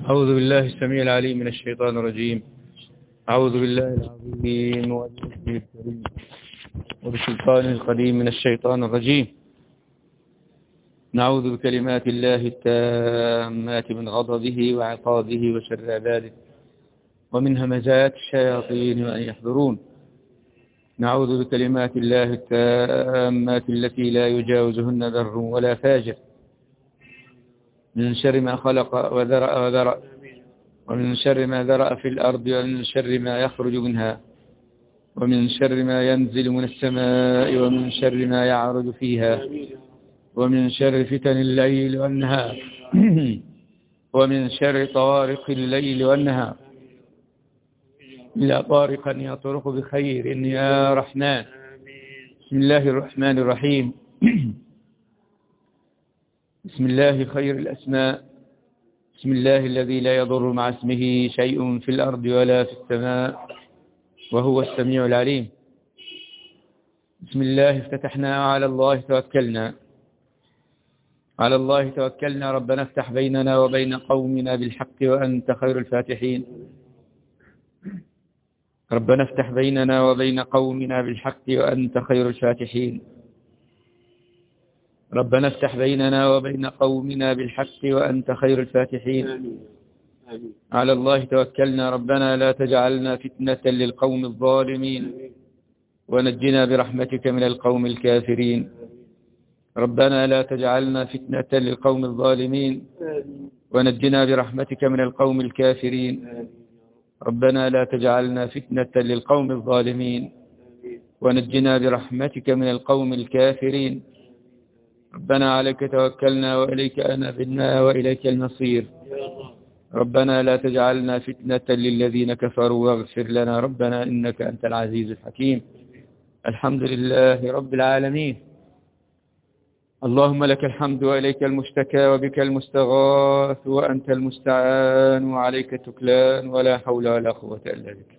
أعوذ بالله السميع العليم من الشيطان الرجيم أعوذ بالله العظيم وبالله الكريم وبسلطان القديم من الشيطان الرجيم نعوذ بكلمات الله التامات من غضبه وعقابه وشر عباده ومن همزات الشياطين وأن يحضرون نعوذ بكلمات الله التامات التي لا يجاوزهن ذر ولا فاجر من شر ما خلق وذرأ وذرأ ومن شر ما ذرأ في الأرض ومن شر ما يخرج منها ومن شر ما ينزل من السماء ومن شر ما يعرج فيها ومن شر فتن الليل والنهار ومن شر طوارق الليل والنهار إلا طارقا يطرق بخير يا رحمن بسم الله الرحمن الرحيم بسم الله خير الأسماء بسم الله الذي لا يضر مع اسمه شيء في الأرض ولا في السماء وهو السميع العليم بسم الله افتتحنا على الله توكلنا على الله توكلنا ربنا افتح بيننا وبين قومنا بالحق وأنت خير الفاتحين ربنا افتح بيننا وبين قومنا بالحق وأنت خير الفاتحين ربنا افتح بيننا وبين قومنا بالحق وأنت خير الفاتحين على الله توكلنا ربنا لا تجعلنا فتنة للقوم الظالمين ونجنا برحمتك من القوم الكافرين ربنا لا تجعلنا فتنة للقوم الظالمين ونجنا برحمتك من القوم الكافرين ربنا لا تجعلنا فتنة للقوم الظالمين ونجنا برحمتك من القوم الكافرين ربنا عليك توكلنا وإليك أنبنا وإليك المصير ربنا لا تجعلنا فتنة للذين كفروا واغفر لنا ربنا إنك أنت العزيز الحكيم الحمد لله رب العالمين اللهم لك الحمد وإليك المشتكى وبك المستغاث وأنت المستعان وعليك التكلان ولا حول ولا قوة إلا بك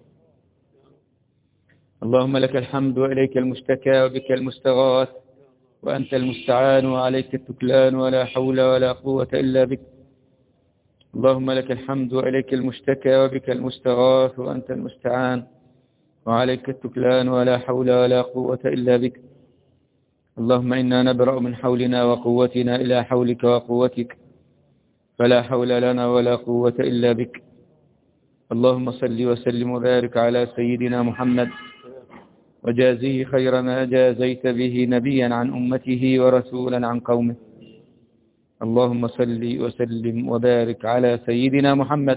اللهم لك الحمد وإليك المشتكى وبك المستغاث وأنت المستعان وعليك التكلان ولا حول ولا قوة إلا بك اللهم لك الحمد وإليك المشتكى وبك المستغاث وأنت المستعان وعليك التكلان ولا حول ولا قوة إلا بك اللهم إنا نبرأ من حولنا وقوتنا إلى حولك وقوتك فلا حول لنا ولا قوة إلا بك اللهم صل وسلم وبارك على سيدنا محمد وجازيه خير ما جازيت به نبيا عن أمته ورسولا عن قومه اللهم صل وسلم وبارك على سيدنا محمد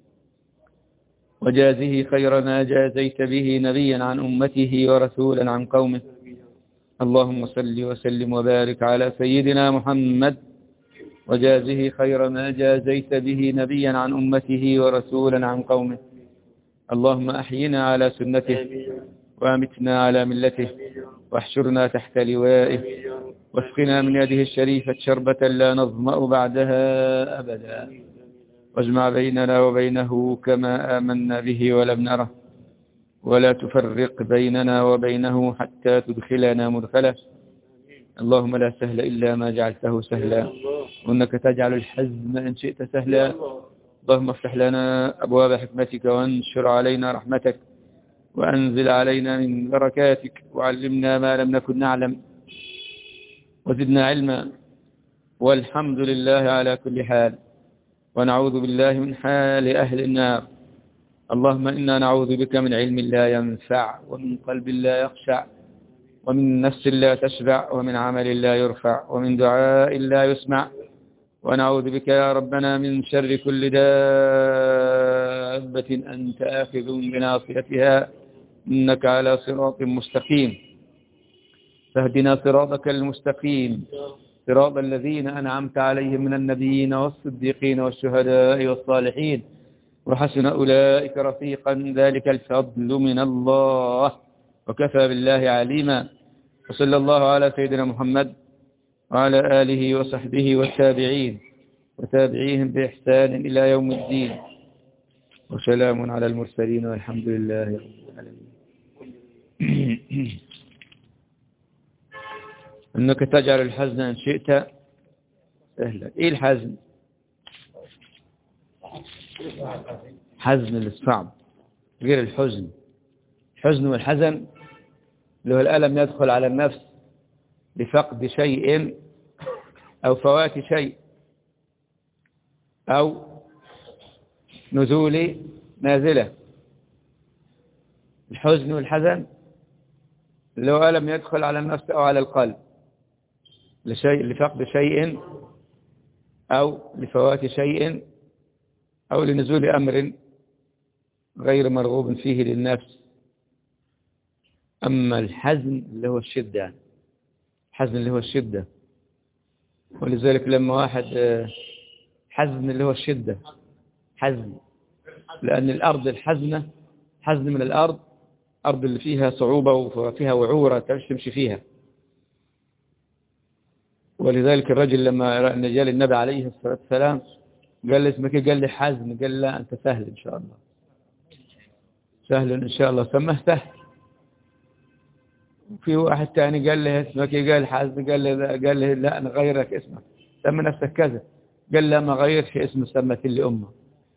وجازه خير ما جازيت به نبيا عن أمته ورسولا عن قومه اللهم صل وسلم وبارك على سيدنا محمد وجازه خير ما جازيت به نبيا عن أمته ورسولا عن قومه اللهم أحينا على سنته وامتنا على ملته واحشرنا تحت لوائه واسقنا من يده الشريفة شربة لا نظمأ بعدها أبدا واجمع بيننا وبينه كما آمنا به ولم نره ولا تفرق بيننا وبينه حتى تدخلنا مدخله اللهم لا سهل إلا ما جعلته سهلا وإنك تجعل الحزن إن شئت سهلا اللهم افتح لنا أبواب حكمتك وانشر علينا رحمتك وأنزل علينا من بركاتك وعلمنا ما لم نكن نعلم وزدنا علما والحمد لله على كل حال ونعوذ بالله من حال أهل النار اللهم إنا نعوذ بك من علم لا ينفع ومن قلب لا يخشع ومن نفس لا تشبع ومن عمل لا يرفع ومن دعاء لا يسمع ونعوذ بك يا ربنا من شر كل دابة أنت آخذ بناصيتها إنك على صراط مستقيم فاهدنا صراطك المستقيم صراط الذين أنعمت عليهم من النبيين والصديقين والشهداء والصالحين وحسن أولئك رفيقا ذلك الفضل من الله وكفى بالله عليما وصلى الله على سيدنا محمد وعلى آله وصحبه والتابعين وتابعيهم بإحسان إلى يوم الدين وسلام على المرسلين والحمد لله رب العالمين أنك تجعل الحزن إن شئت سهلا إيه الحزن حزن الصعب غير الحزن الحزن والحزن اللي هو الألم يدخل على النفس بفقد شيء أو فوات شيء أو نزول نازلة الحزن والحزن اللي هو ألم يدخل على النفس أو على القلب لشيء لفقد شيء أو لفوات شيء أو لنزول أمر غير مرغوب فيه للنفس أما الحزن اللي هو الشدة الحزن اللي هو الشدة ولذلك لما واحد حزن اللي هو الشدة حزن لأن الأرض الحزنة حزن من الأرض أرض اللي فيها صعوبة وفيها وعورة تمشي فيها ولذلك الرجل لما جاء للنبي عليه الصلاة والسلام قال لي اسمك قال لي حزم قال لا أنت سهل إن شاء الله سهل إن شاء الله سمه سهل في واحد تاني قال لي اسمك قال حزم قال لي قال لي لا أنا غيرك اسمك سمي نفسك كذا قال لا ما غيرش اسمه سمت لي أمه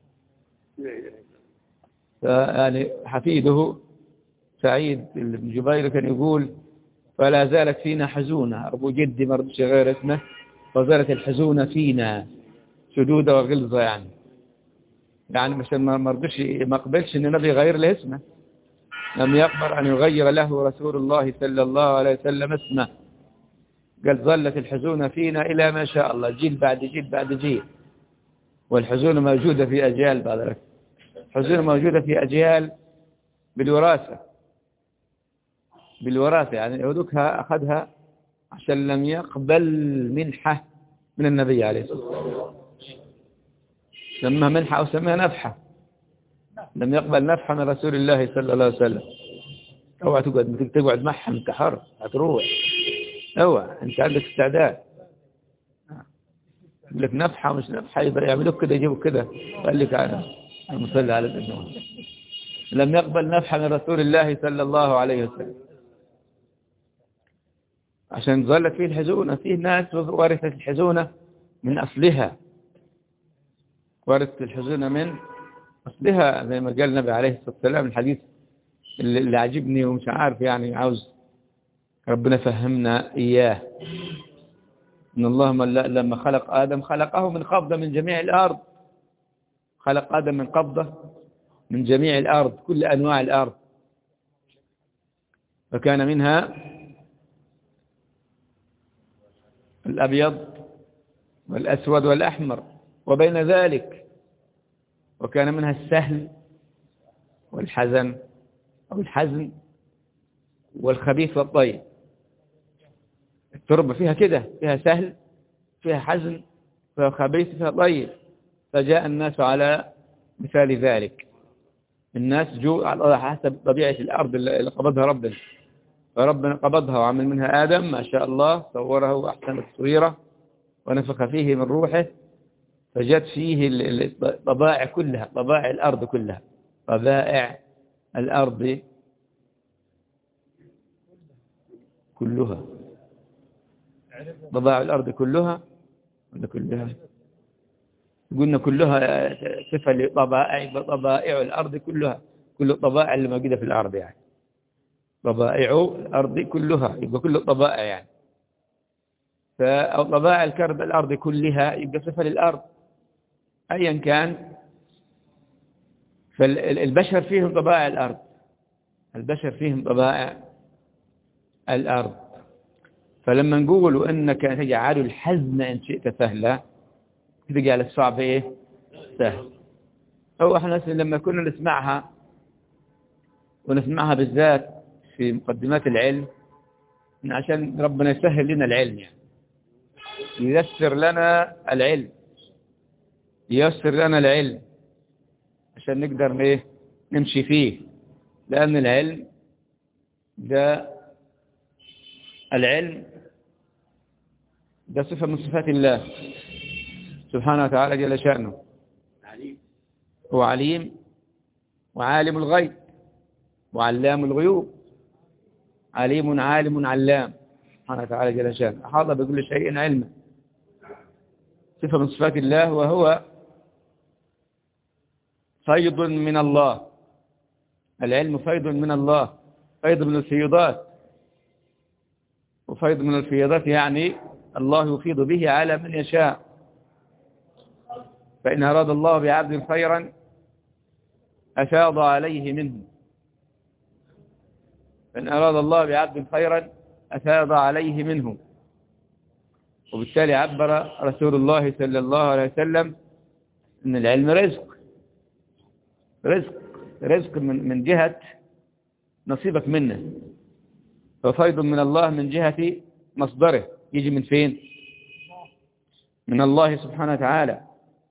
يعني حفيده سعيد بن جبير كان يقول فلا زالت فينا حزونة أبو جدي ما رضيش غير اسمه فزالت الحزونة فينا شدودة وغلظة يعني يعني مش ما رضيش ما قبلش ان النبي يغير له اسمه لم يقبل أن يغير له رسول الله صلى الله عليه وسلم اسمه قال ظلت الحزونة فينا إلى ما شاء الله جيل بعد جيل بعد جيل والحزونة موجودة في أجيال بعد ذلك الحزونة موجودة في أجيال بالوراثة بالوراثة يعني يهودكها أخذها عشان لم يقبل منحة من النبي عليه الصلاة والسلام سمها منحة أو سمها نفحة لم يقبل نفحة من رسول الله صلى الله عليه وسلم اوعى تقعد تقعد معها انت حر هتروح اوعى انت عندك استعداد يقول لك نفحة مش نفحة يعملوك كده يجيبوا كده قال لك انا المصلي على الابن لم يقبل نفحة من رسول الله صلى الله عليه وسلم عشان ظلت فيه الحزونة فيه ناس ورثت الحزونة من أصلها ورثت الحزونة من أصلها زي ما قال النبي عليه الصلاة والسلام الحديث اللي عجبني ومش عارف يعني عاوز ربنا فهمنا إياه إن الله لما خلق آدم خلقه من قبضة من جميع الأرض خلق آدم من قبضة من جميع الأرض كل أنواع الأرض فكان منها الأبيض والأسود والأحمر وبين ذلك وكان منها السهل والحزن أو الحزن والخبيث والطيب التربة فيها كده فيها سهل فيها حزن فيها خبيث فيها طيب فجاء الناس على مثال ذلك الناس جو على حسب طبيعة الأرض اللي قبضها ربنا فربنا قبضها وعمل منها آدم ما شاء الله صوره وأحسن تصويره ونفخ فيه من روحه فجت فيه الطبائع كلها طبائع الأرض كلها طبائع الأرض كلها طبائع الأرض كلها ولا كلها قلنا كلها صفة لطبائع طبائع الأرض كلها كل الطبائع اللي موجودة في الأرض يعني طبائع الأرض كلها يبقى كل الطبائع يعني أو طبائع الكرب الأرض كلها يبقى صفة للأرض أيا كان فالبشر فيهم طبائع الأرض البشر فيهم طبائع الأرض فلما نقول إنك تجعل الحزن إن شئت سهلا تجعل الصعب إيه سهل هو احنا لما كنا نسمعها ونسمعها بالذات في مقدمات العلم عشان ربنا يسهل لنا العلم يعني ييسر لنا العلم ييسر لنا العلم عشان نقدر ايه نمشي فيه لأن العلم ده العلم ده صفة من صفات الله سبحانه وتعالى جل شأنه هو عليم وعالم الغيب وعلام الغيوب عليم عالم علام سبحانه وتعالى جل شأنه أحاط بكل شيء علما صفة من صفات الله وهو فيض من الله العلم فيض من الله فيض من الفيضات وفيض من الفيضات يعني الله يفيض به على من يشاء فإن أراد الله بعبد خيرا أفاض عليه منه فإن أراد الله بعبد خيرا أفاض عليه منه وبالتالي عبر رسول الله صلى الله عليه وسلم أن العلم رزق رزق رزق من من جهة نصيبك منه ففيض من الله من جهة مصدره يجي من فين من الله سبحانه وتعالى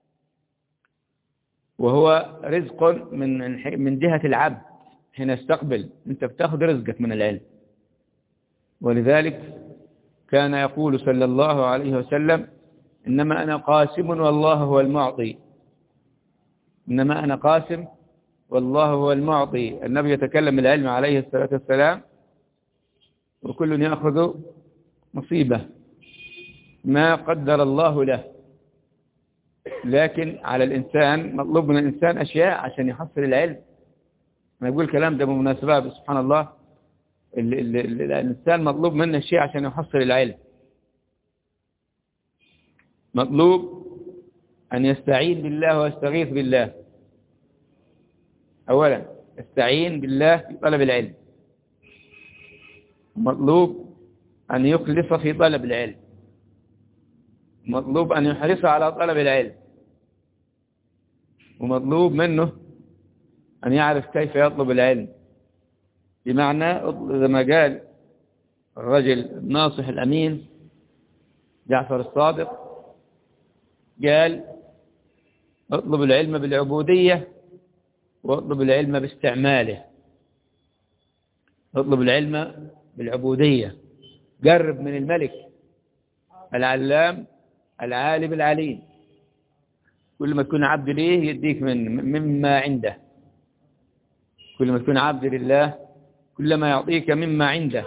وهو رزق من من جهة العبد حين يستقبل انت بتاخذ رزقك من العلم ولذلك كان يقول صلى الله عليه وسلم إنما أنا قاسم والله هو المعطي إنما أنا قاسم والله هو المعطي النبي يتكلم العلم عليه الصلاة والسلام وكل يأخذ مصيبة ما قدر الله له لكن على الإنسان مطلوب من الإنسان أشياء عشان يحصل العلم ما يقول الكلام ده بمناسبة سبحان الله ال ال ال الإنسان مطلوب منه شيء عشان يحصل العلم مطلوب أن يستعين بالله ويستغيث بالله أولا يستعين بالله في طلب العلم مطلوب أن يخلص في طلب العلم مطلوب أن يحرص على طلب العلم ومطلوب منه أن يعرف كيف يطلب العلم بمعنى زي ما قال الرجل الناصح الأمين جعفر الصادق قال اطلب العلم بالعبودية واطلب العلم باستعماله اطلب العلم بالعبودية قرب من الملك العلام العالم العليم كل ما تكون عبد ليه يديك من مما عنده كل ما تكون عبد لله كلما يعطيك مما عنده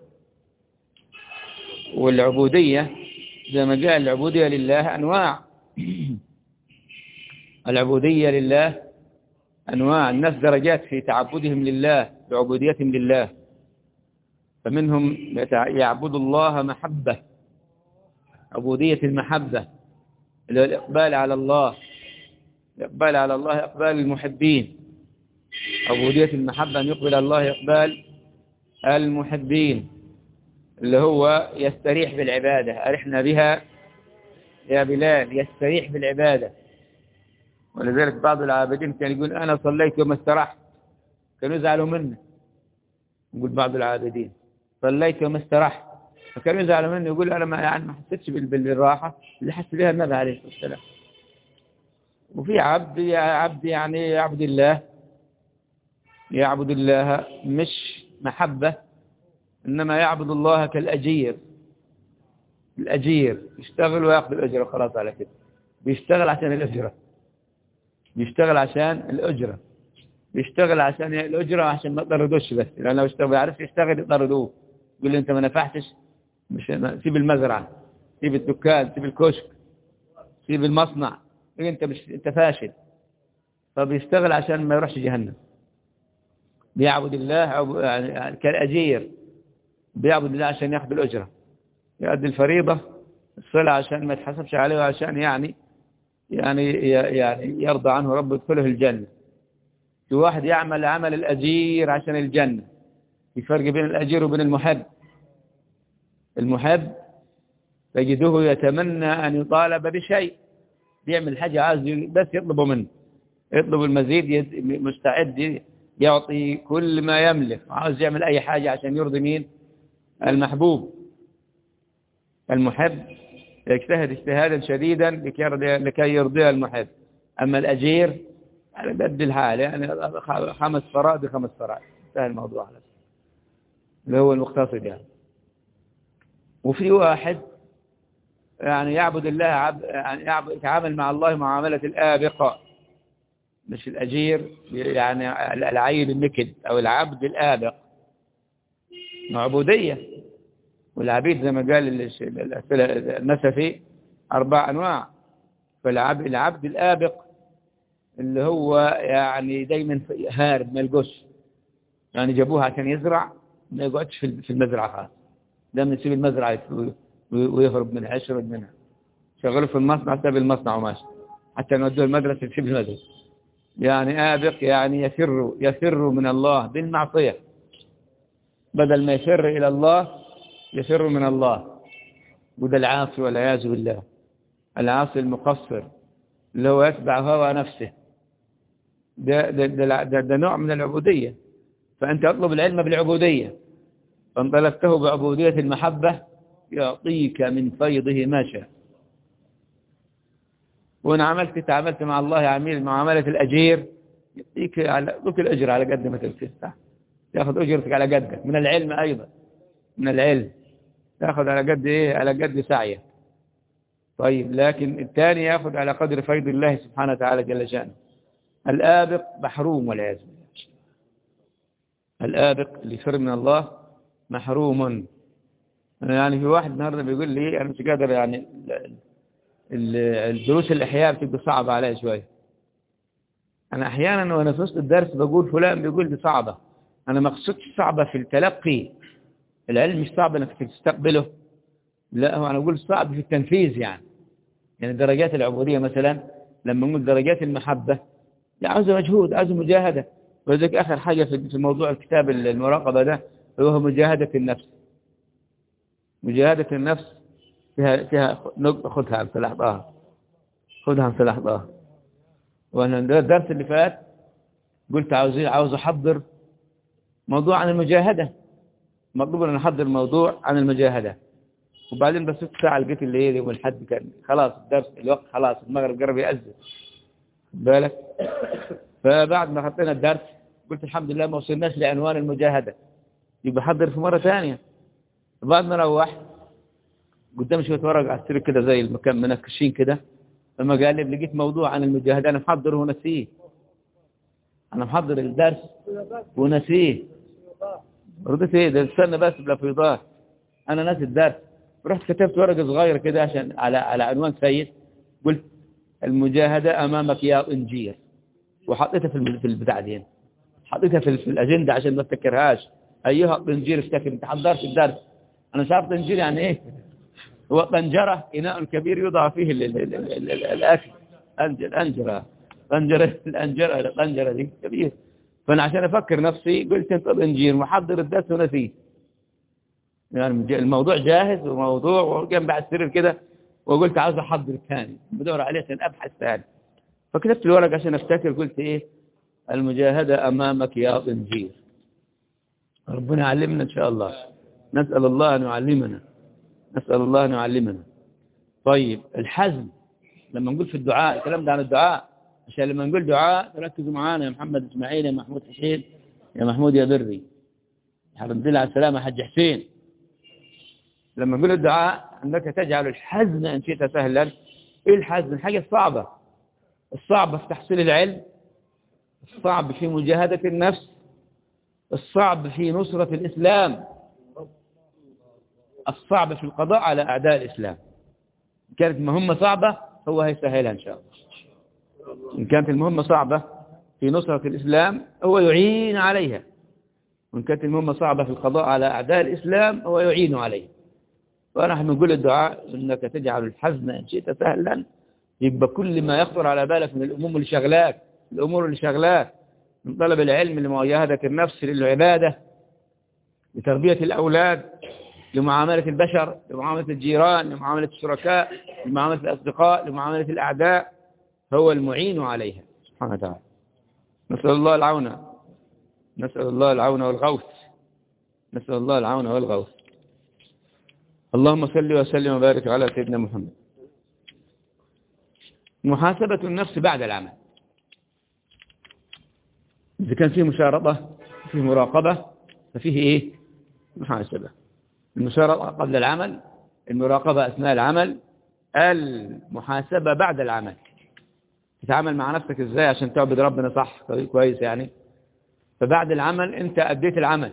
والعبودية زي ما قال العبودية لله أنواع العبودية لله أنواع الناس درجات في تعبدهم لله بعبوديتهم لله فمنهم يعبد الله محبة عبودية المحبة الإقبال على الله الإقبال على الله إقبال المحبين عبودية المحبة أن يقبل الله إقبال المحبين اللي هو يستريح بالعبادة أرحنا بها يا بلال يستريح بالعبادة ولذلك بعض العابدين كان يقول أنا صليت وما استرحت كانوا يزعلوا منه يقول بعض العابدين صليت وما استرحت فكانوا يزعلوا منه يقول أنا ما يعني ما حسيتش بالراحة اللي حس بها النبي عليه الصلاة والسلام وفي عبد يا عبد يعني يعبد الله يعبد الله مش محبة إنما يعبد الله كالأجير الأجير يشتغل ويأخذ الأجرة خلاص على كده بيشتغل عشان الأجرة بيشتغل عشان الأجرة بيشتغل عشان الأجرة عشان ما يطردوش بس لأن لو اشتغل يعرف يشتغل يطردوه يقول لي أنت ما نفعتش مش سيب المزرعة سيب الدكان سيب الكشك سيب المصنع انت مش انت فاشل فبيشتغل عشان ما يروحش جهنم بيعبد الله يعني كالأجير بيعبد الله عشان ياخذ الأجرة يؤدي الفريضة الصلاة عشان ما يتحسبش عليه وعشان يعني يعني يعني يرضى عنه رب يدخله الجنة في واحد يعمل عمل الأجير عشان الجنة في فرق بين الأجير وبين المحب المحب تجده يتمنى أن يطالب بشيء بيعمل حاجة عايز بس يطلبه منه يطلب المزيد مستعد يعطي كل ما يملك عاوز يعمل أي حاجة عشان يرضي مين المحبوب المحب يجتهد اجتهادا شديدا لكي يرضي المحب أما الأجير يعني بدي الحال يعني خمس فرائض خمس فرائض انتهى الموضوع على اللي هو المقتصد يعني وفي واحد يعني يعبد الله عب... يعني يعبد يتعامل مع الله معاملة الآبقة مش الأجير يعني العيل النكد أو العبد الآبق معبودية والعبيد زي ما قال النسفي أربع أنواع فالعبد العبد الآبق اللي هو يعني دايما هارب ما يلقوش يعني جابوه عشان يزرع ما يقعدش في في المزرعة خالص دايما يسيب المزرعة ويهرب منها يشرب منها شغله في المصنع ساب المصنع وماشي حتى نودوه المدرسة يسيب المدرسة يعني آبق يعني يفر يفر من الله بالمعصية بدل ما يفر إلى الله يفر من الله وده العاصي والعياذ بالله العاصي المقصر اللي هو يتبع هوى نفسه ده, ده, ده, ده, ده نوع من العبودية فأنت اطلب العلم بالعبودية فان طلبته بعبودية المحبة يعطيك من فيضه ما شاء وإن عملت تعاملت مع الله عميل معاملة الأجير يعطيك على ذوك الأجر على قد ما تلتفتح تاخذ أجرتك على قدك من العلم أيضا من العلم تاخذ على قد إيه على قد سعيك طيب لكن الثاني ياخذ على قدر فيض الله سبحانه وتعالى جل شأنه الآبق محروم والعياذ بالله الآبق اللي يفر من الله محروم يعني في واحد النهارده بيقول لي أنا مش قادر يعني الدروس الإحياء بتبقى صعبة علي شوية أنا أحيانا وأنا في وسط الدرس بقول فلان بيقول دي صعبة أنا ما اقصدش صعبة في التلقي العلم مش صعب أنك تستقبله لا هو أنا أقول صعب في التنفيذ يعني يعني درجات العبودية مثلا لما نقول درجات المحبة لا عاوزة مجهود عاوزة مجاهدة وذلك آخر حاجة في موضوع الكتاب المراقبة ده هو مجاهدة النفس مجاهدة النفس فيها فيها نقطة خذها في لحظة خذها في لحظة وأنا الدرس اللي فات قلت عاوز عاوز أحضر موضوع عن المجاهدة مطلوب أن أحضر موضوع عن المجاهدة وبعدين بس ساعة لقيت الليل يوم الحد كان خلاص الدرس الوقت خلاص المغرب قرب يأذن بالك فبعد ما حطينا الدرس قلت الحمد لله ما وصلناش لعنوان المجاهدة يبقى حضر في مرة ثانية بعد ما روحت قدام شوية ورق على السرير كده زي المكان منكشين كده لما قال لي لقيت موضوع عن المجاهدة أنا محضره ونسيه أنا محضر الدرس ونسيه رضيت ايه ده استنى بس بلا فيضات أنا ناسي الدرس رحت كتبت ورقة صغيرة كده عشان على على عنوان سيد قلت المجاهدة أمامك يا إنجير وحطيتها في في البتاع دي حطيتها في, في الأجندة عشان ما افتكرهاش أيها الطنجير افتكر انت حضرت الدرس أنا شايف طنجير يعني إيه هو طنجرة إناء كبير يوضع فيه ال ال ال ال ال الأكل الأنجرة طنجرة الأنجرة الطنجرة دي كبير فأنا عشان أفكر نفسي قلت أنت طنجير محضر الدرس ونسيه يعني الموضوع جاهز وموضوع وجنب على السرير كده وقلت عاوز احضر ثاني بدور عليه عشان ابحث ثاني فكتبت الورق عشان افتكر قلت ايه المجاهدة امامك يا طنجير ربنا يعلمنا ان شاء الله نسأل الله ان يعلمنا نسأل الله ان يعلمنا طيب الحزم لما نقول في الدعاء الكلام ده عن الدعاء عشان لما نقول دعاء تركزوا معانا يا محمد اسماعيل يا محمود حسين يا محمود يا بري الحمد لله على السلامة حج حسين لما نقول الدعاء أنك تجعل الحزن إن شئت سهلا إيه الحزن الحاجة الصعبة الصعبة في تحصيل العلم الصعب في مجاهدة النفس الصعب في نصرة الإسلام الصعب في القضاء على أعداء الإسلام إن كانت المهمة صعبة هو هيسهلها إن شاء الله إن كانت المهمة صعبة في نصرة الإسلام هو يعين عليها وإن كانت المهمة صعبة في القضاء على أعداء الإسلام هو يعين عليها ونحن نقول الدعاء انك تجعل الحزن ان شئت سهلا يبقى كل ما يخطر على بالك من الامور اللي شغلاك الامور اللي شغلاك من طلب العلم لمجاهدة النفس للعبادة لتربية الاولاد لمعاملة البشر لمعاملة الجيران لمعاملة الشركاء لمعاملة الاصدقاء لمعاملة الاعداء هو المعين عليها سبحانه وتعالى نسأل الله العون نسأل الله العون والغوث نسأل الله العون والغوث اللهم صل وسلم وبارك على سيدنا محمد محاسبة النفس بعد العمل إذا كان فيه مشارطة فيه مراقبة ففيه إيه محاسبة المشارطة قبل العمل المراقبة أثناء العمل المحاسبة بعد العمل تتعامل مع نفسك إزاي عشان تعبد ربنا صح كويس يعني فبعد العمل أنت أديت العمل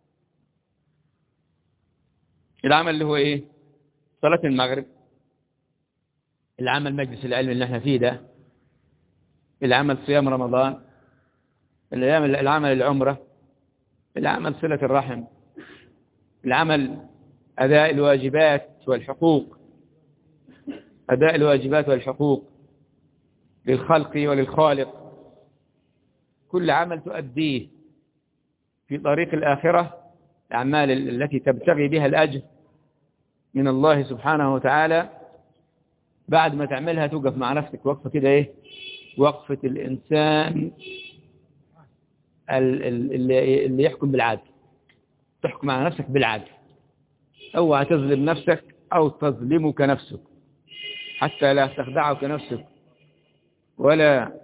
العمل اللي هو ايه صلاة المغرب العمل مجلس العلم اللي احنا فيه ده العمل صيام رمضان العمل العمرة العمل صلة الرحم العمل أداء الواجبات والحقوق أداء الواجبات والحقوق للخلق وللخالق كل عمل تؤديه في طريق الآخرة الأعمال التي تبتغي بها الأجر من الله سبحانه وتعالى بعد ما تعملها توقف مع نفسك وقفة كده إيه وقفة الإنسان اللي يحكم بالعدل تحكم على نفسك بالعدل اوعى تظلم نفسك أو تظلمك نفسك حتى لا تخدعك نفسك ولا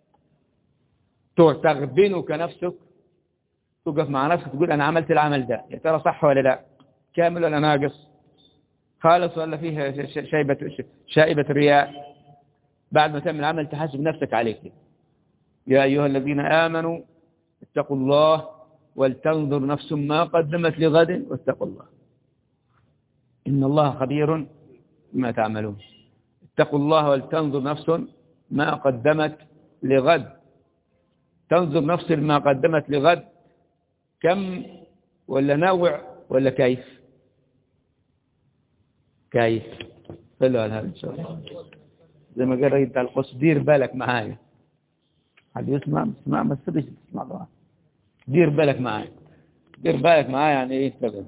تغبنك نفسك تقف مع نفسك تقول أنا عملت العمل ده يا ترى صح ولا لا كامل ولا ناقص خالص ولا فيها شيبة شائبة رياء بعد ما تعمل العمل تحاسب نفسك عليك يا أيها الذين آمنوا اتقوا الله ولتنظر نفس ما قدمت لغد واتقوا الله إن الله خبير بما تعملون اتقوا الله ولتنظر نفس ما قدمت لغد تنظر نفس ما قدمت لغد كم ولا نوع ولا كيف كيف صلوا على هذا إن شاء الله زي ما قال رجل القص دير بالك معايا حد يسمع اسمع ما تسبش تسمع طبعا دير بالك معايا دير بالك معايا يعني ايه تبقى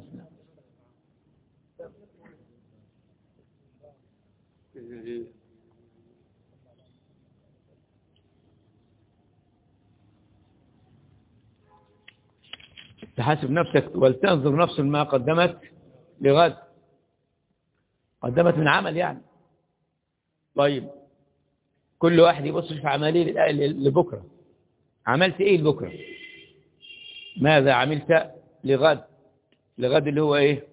تحاسب نفسك ولتنظر نفس ما قدمت لغد قدمت من عمل يعني طيب كل واحد يبص في عمليه لبكرة عملت ايه لبكرة ماذا عملت لغد لغد اللي هو ايه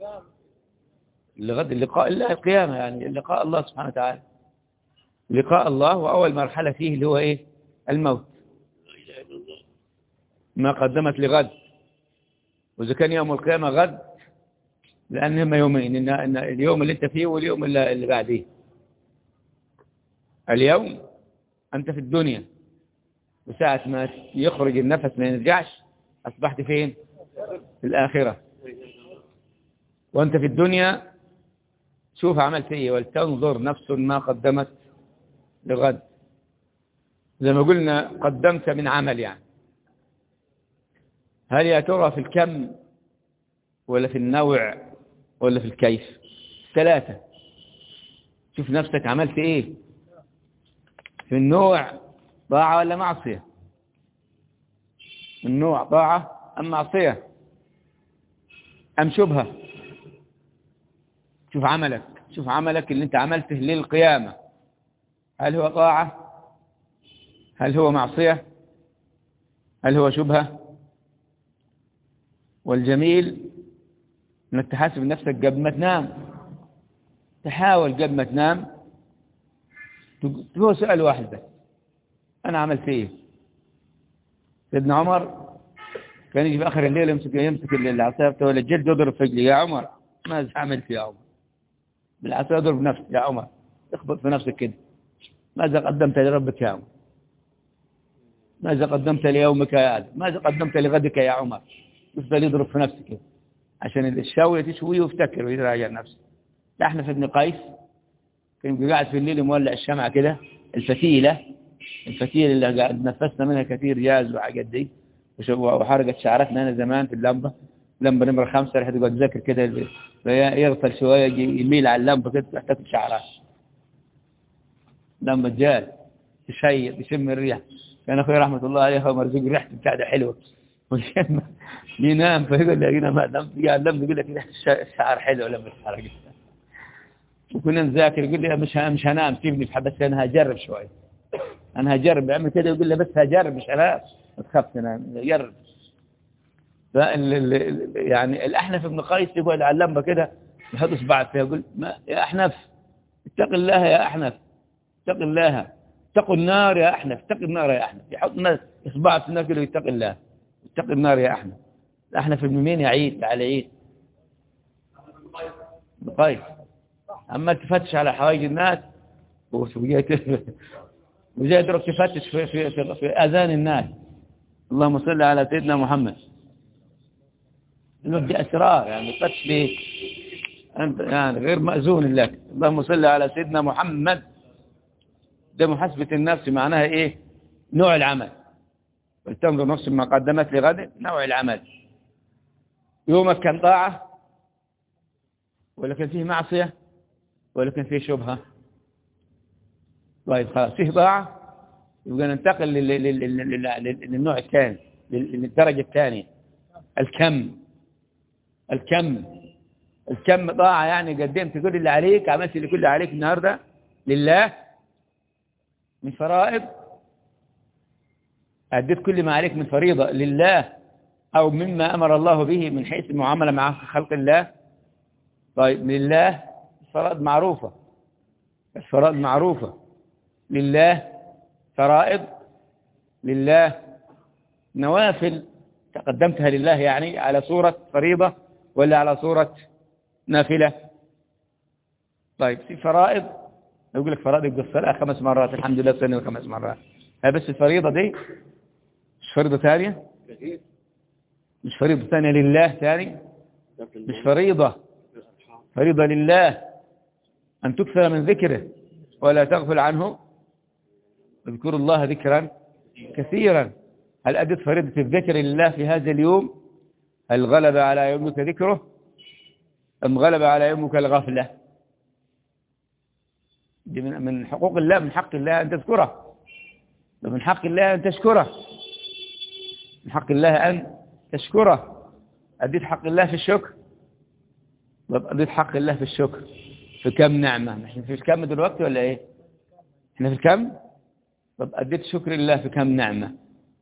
لغد اللقاء الله القيامة يعني لقاء الله سبحانه وتعالى لقاء الله وأول مرحلة فيه اللي هو إيه الموت ما قدمت لغد وإذا كان يوم القيامة غد لأن هما يومين إن, إن اليوم اللي أنت فيه واليوم اللي, اللي بعديه اليوم أنت في الدنيا وساعة ما يخرج النفس ما يرجعش أصبحت فين في الآخرة وأنت في الدنيا شوف عملت ايه ولتنظر نفس ما قدمت لغد زي ما قلنا قدمت من عمل يعني هل يا ترى في الكم ولا في النوع ولا في الكيف ثلاثة شوف نفسك عملت ايه في النوع طاعة ولا معصية النوع طاعة أم معصية أم شبهة شوف عملك شوف عملك اللي انت عملته للقيامة هل هو طاعة هل هو معصية هل هو شبهة والجميل انك تحاسب نفسك قبل ما تنام تحاول قبل ما تنام هو سؤال واحد بس انا عملت ايه سيدنا عمر كان يجي في اخر الليل يمسك يمسك العصايه ولا الجلد يضرب في رجلي يا عمر ماذا عملت يا عمر بالعصا يضرب نفسك يا عمر اخبط في نفسك كده ماذا قدمت لربك يا عمر ماذا قدمت ليومك يا آدم ماذا قدمت لغدك يا عمر يفضل يضرب في نفسه كده عشان الشاوية تشويه ويفتكر ويراجع نفسه احنا في ابن قيس كان قاعد في الليل مولع الشمعة كده الفتيلة الفتيلة اللي قاعد نفسنا منها كثير جاز وحاجات دي وحرقت شعرتنا هنا زمان في اللمبة لمبة نمرة خمسة رح تقعد تذكر كده يغفل شوية يميل على اللمبة كده تحتك شعرات لما جال يشيط يشم الريح كان أخوي رحمة الله عليه هو مرزوق ريحته بتاعته حلوة ويشم ينام فيقول لي أنا ما دمت قاعد لما يقول لك الشعر حلو لما الشعر وكنا نذاكر يقول لي مش مش هنام سيبني في بس انا هجرب شوي انا هجرب بعمل كده يقول لي بس هجرب مش هنام ما تخافش انا جرب يعني الأحنف ابن قيس يقول على اللمبة كده يحط اصبعه فيها يقول ما يا أحنف اتق الله يا أحنف اتق الله اتقوا النار يا أحنف اتق النار يا أحنف يحط اصبعه في النار كده يتق الله اتق النار يا أحنف الأحنف ابن مين يا عيد على عيد ابن قيس أما تفتش على حوايج الناس وزي تروح تفتش في, في, في, في أذان الناس اللهم صل على سيدنا محمد إنه دي أسرار يعني فتش لي أنت يعني غير مأذون لك اللهم صل على سيدنا محمد ده محاسبة النفس معناها إيه نوع العمل ولتنظر نفس ما قدمت لغد نوع العمل يومك كان طاعة ولا كان فيه معصية ولا كان فيه شبهة طيب خلاص فيه طاعة يبقى ننتقل للنوع الثاني للدرجة الثانية الكم الكم الكم طاعة يعني قدمت كل اللي عليك عملت اللي كل اللي عليك النهاردة لله من فرائض أديت كل ما عليك من فريضة لله أو مما أمر الله به من حيث المعاملة مع خلق الله طيب لله الفرائض معروفة الفرائض معروفة لله فرائض لله نوافل تقدمتها لله يعني على صورة فريضة ولا على صورة نافلة طيب في فرائض يقول لك فرائض يبقى الصلاة خمس مرات الحمد لله سنة خمس مرات هي بس الفريضة دي مش فريضة ثانية مش فريضة ثانية لله ثاني مش فريضة فريضة لله أن تكثر من ذكره ولا تغفل عنه اذكر الله ذكرا كثيرا هل أدت فريضة الذكر لله في هذا اليوم هل غلب على يومك ذكره أم غلب على يومك الغفلة دي من من حقوق الله من حق الله أن تذكره ومن حق الله أن تشكره من حق الله أن تشكره أديت حق الله في الشكر طب أديت حق الله في الشكر في كم نعمة احنا في الكم دلوقتي ولا ايه احنا في الكم طب أديت شكر الله في كم نعمة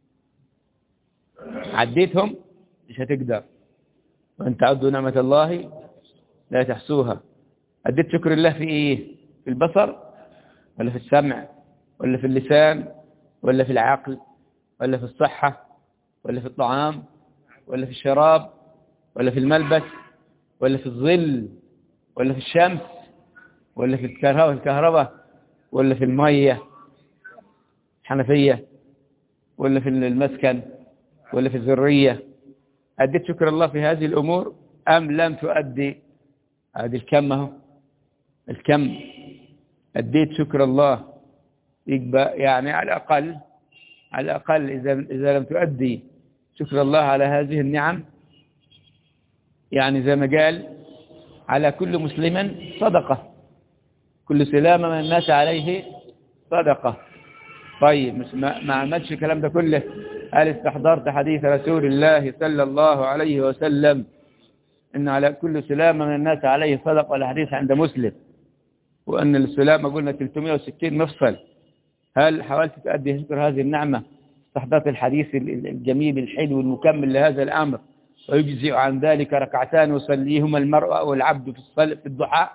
عديتهم مش هتقدر وأن تعدوا نعمة الله لا تحسوها أديت شكر الله في إيه في البصر ولا في السمع ولا في اللسان ولا في العقل ولا في الصحة ولا في الطعام ولا في الشراب ولا في الملبس ولا في الظل ولا في الشمس ولا في الكهرباء ولا في المية الحنفية ولا في المسكن ولا في الذرية أديت شكر الله في هذه الأمور أم لم تؤدي هذه الكم اهو الكم أديت شكر الله يبقى يعني على الأقل على الأقل إذا, إذا لم تؤدي شكر الله على هذه النعم يعني زي ما قال على كل مسلم صدقة كل سلامة من الناس عليه صدقة طيب ما, ما عملش الكلام ده كله قال استحضرت حديث رسول الله صلى الله عليه وسلم إن على كل سلامة من الناس عليه صدقة الحديث عند مسلم وأن السلامة قلنا 360 مفصل هل حاولت تؤدي شكر هذه النعمة استحضرت الحديث الجميل الحلو المكمل لهذا الأمر ويجزئ عن ذلك ركعتان يصليهما المرء أو العبد في الصلاة في الضحى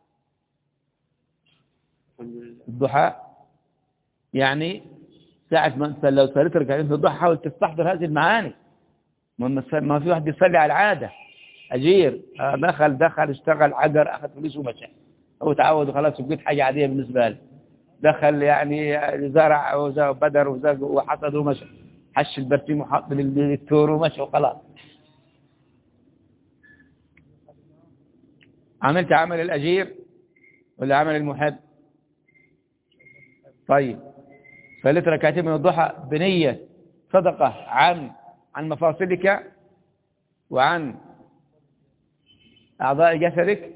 الضحى يعني ساعة ما انت لو صليت ركعتين في الضحى حاول تستحضر هذه المعاني ما في واحد بيصلي على العادة أجير دخل دخل اشتغل عقر أخذ فلوس ومشى هو تعود خلاص بقيت حاجة عادية بالنسبة له دخل يعني زرع وبدر وزرق وحصد ومشى حش البرسيم وحط للتور ومشى وخلاص عملت عمل الأجير ولا عمل المحب طيب صليت ركعتين من الضحى بنية صدقة عن عن مفاصلك وعن أعضاء جسدك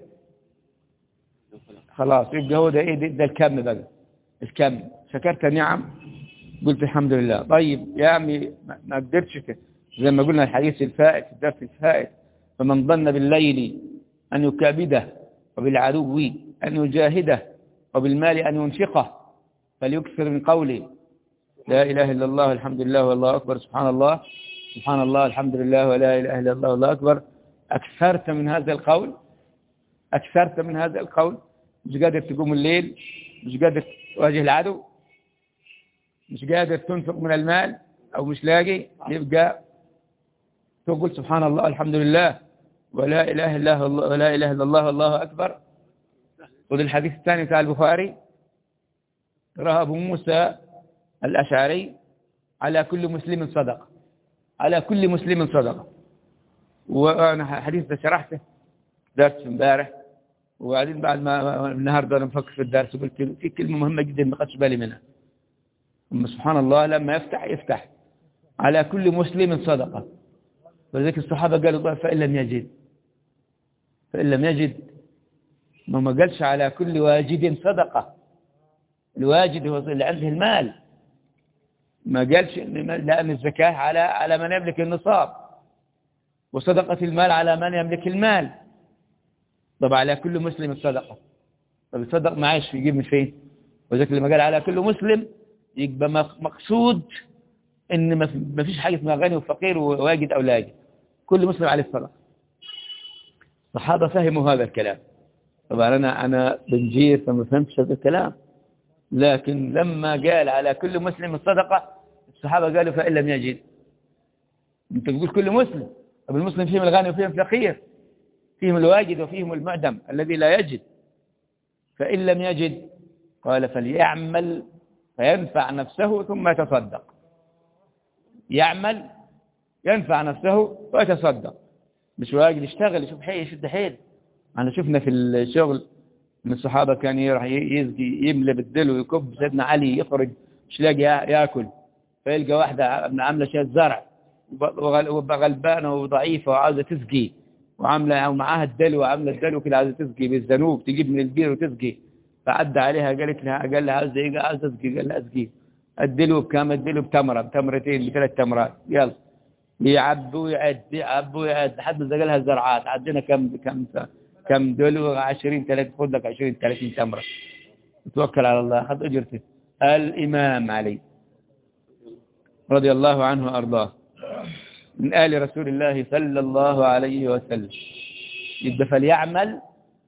خلاص يبقى هو ده إيه ده الكم بقى الكم شكرت نعم قلت الحمد لله طيب يا عمي ما قدرتش زي ما قلنا الحديث الفائت الدرس الفائت فمن ظن بالليل أن يكابده وبالعدو أن يجاهده وبالمال أن ينفقه فليكثر من قولي لا إله إلا الله الحمد لله والله أكبر سبحان الله سبحان الله الحمد لله ولا إله إلا الله والله أكبر أكثرت من هذا القول أكثرت من هذا القول مش قادر تقوم الليل مش قادر تواجه العدو مش قادر تنفق من المال أو مش لاقي يبقى تقول سبحان الله الحمد لله ولا إله إلا الله ولا إله إلا الله والله أكبر وذي الحديث الثاني بتاع البخاري رأى أبو موسى الأشعري على كل مسلم صدقة على كل مسلم صدقة وأنا حديث ده شرحته درس امبارح وبعدين بعد ما النهارده انا بفكر في الدرس قلت في كلمة مهمة جدا ما خدش بالي منها أما سبحان الله لما يفتح يفتح على كل مسلم صدقة ولذلك الصحابة قالوا فإن لم يجد فإن لم يجد ما ما قالش على كل واجد صدقة الواجد هو اللي عنده المال ما قالش لأن الزكاة على على من يملك النصاب وصدقة المال على من يملك المال طب على كل مسلم الصدقة طب الصدق معاش يجيب من فين وذلك لما قال على كل مسلم يبقى مقصود ان ما فيش حاجة اسمها غني وفقير وواجد او لاجد كل مسلم عليه الصدقة الصحابة فهموا هذا الكلام طبعا انا انا بنجير فما فهمتش هذا الكلام لكن لما قال على كل مسلم الصدقة الصحابة قالوا فإن لم يجد انت تقول كل مسلم طب المسلم فيهم الغني وفيهم الفقير فيهم الواجد وفيهم المعدم الذي لا يجد فإن لم يجد قال فليعمل فينفع نفسه ثم يتصدق يعمل ينفع نفسه ويتصدق مش واجد يشتغل يشوف حي يشد حيل احنا شفنا في الشغل من الصحابة كان يروح يزقي يملى بالدل ويكب سيدنا علي يخرج مش لاقي ياكل فيلقى واحدة عاملة شيء زرع وغلبانة وضعيفة وعاوزة تسقي وعاملة ومعاها الدلو وعاملة الدلو كده عاوزة تسقي بالذنوب تجيب من البير وتسقي فعدى عليها قالت لها قال لها عاوزة ايه عاوزة تسقي قال لها اسقي الدلو بكام الدلو بتمرة بتمرتين بثلاث تمرات يلا يعب ويعد يعب ويعد لحد ما لها زرعات عدينا كم كم كم دلو 20 30 خد لك 20 30 تمرة توكل على الله خذ اجرتك الامام علي رضي الله عنه وارضاه من آل رسول الله صلى الله عليه وسلم يبقى فليعمل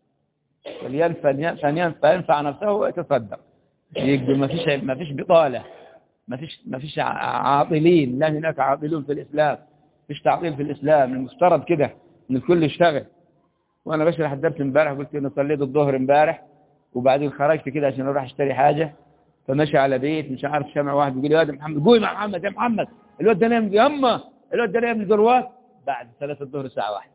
فلينفع نفسه ويتصدق يبقى ما فيش ما فيش بطالة ما فيش ما فيش عاطلين لا هناك عاطلون في الإسلام فيش تعطيل في الإسلام المفترض كده ان الكل يشتغل وانا بشرح الدرس امبارح قلت اني صليت الظهر امبارح وبعدين خرجت كده عشان اروح اشتري حاجة فمشي على بيت مش عارف شمع واحد بيقول لي يا محمد قوي مع محمد يا محمد الواد ده نام يما الواد ده نام ذروات بعد ثلاثة الظهر ساعة واحدة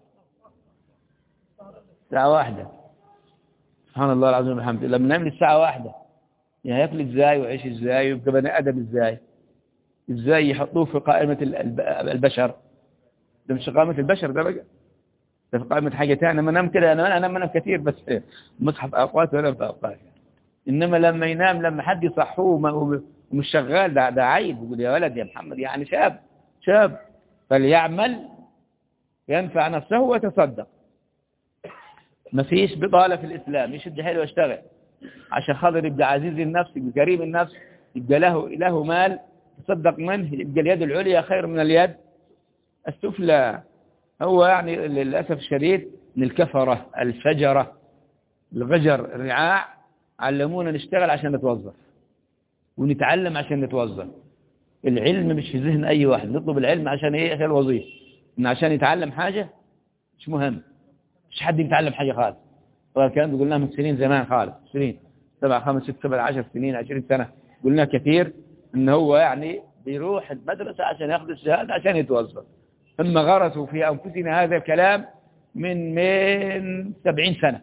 ساعة واحدة سبحان الله العظيم الحمد لله لما نام الساعة واحدة يعني ياكل ازاي ويعيش ازاي ويبقى بني ادم ازاي ازاي يحطوه في قائمة البشر ده مش قائمة البشر ده بقى ده في قائمة حاجة ثانيه ما نام كده انا انا منام كثير بس مصحف اوقات ولا في اوقات انما لما ينام لما حد يصحوه ومش شغال ده ده عيب يقول يا ولد يا محمد يعني شاب شاب فليعمل ينفع نفسه ويتصدق ما فيش بطالة في الإسلام يشد حيله ويشتغل عشان خاطر يبقى عزيز النفس يبقى كريم النفس يبقى له له مال تصدق منه يبقى اليد العليا خير من اليد السفلى هو يعني للأسف الشديد من الكفرة الفجرة الغجر الرعاع علمونا نشتغل عشان نتوظف ونتعلم عشان نتوظف العلم مش في ذهن أي واحد نطلب العلم عشان إيه عشان الوظيفة إن عشان يتعلم حاجة مش مهم مش حد يتعلم حاجة خالص طبعا الكلام ده قلناه من سنين زمان خالص سنين سبع خمس ست سبع عشر سنين عشرين سنة قلنا كثير إن هو يعني بيروح المدرسة عشان ياخذ الشهادة عشان يتوظف ثم غرسوا في أنفسنا هذا الكلام من من سبعين سنة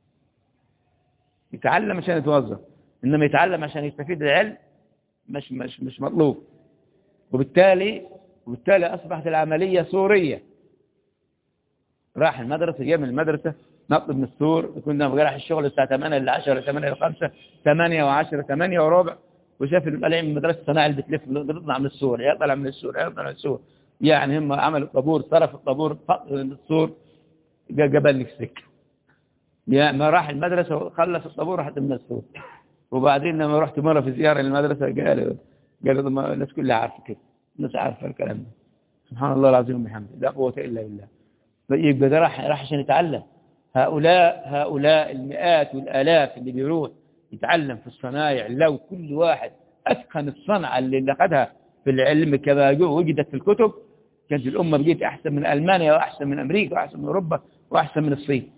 يتعلم عشان يتوظف إنما يتعلم عشان يستفيد العلم مش مش مش مطلوب وبالتالي وبالتالي أصبحت العملية صورية راح المدرسة جاء من المدرسة نطلب من السور كنا رايح الشغل الساعة 8 ل 10 8 ل 5 8 و10 8 وربع وشاف طالعين من المدرسة صناعي اللي بتلف بتطلع من السور يطلع من السور يطلع من السور يعني هم عملوا الطابور صرف الطابور من السور جبل لك سكه يا ما راح المدرسة وخلص الطابور راحت من السور وبعدين لما رحت مرة في زيارة للمدرسة قالوا قالوا الناس كلها عارفة كده الناس عارفة الكلام ده سبحان الله العظيم وبحمده لا قوة إلا بالله يبقى ده راح راح عشان يتعلم هؤلاء هؤلاء المئات والآلاف اللي بيروح يتعلم في الصنايع لو كل واحد أتقن الصنعة اللي أخذها في العلم كما وجدت في الكتب كانت الأمة بقيت أحسن من ألمانيا وأحسن من أمريكا وأحسن من أوروبا وأحسن من الصين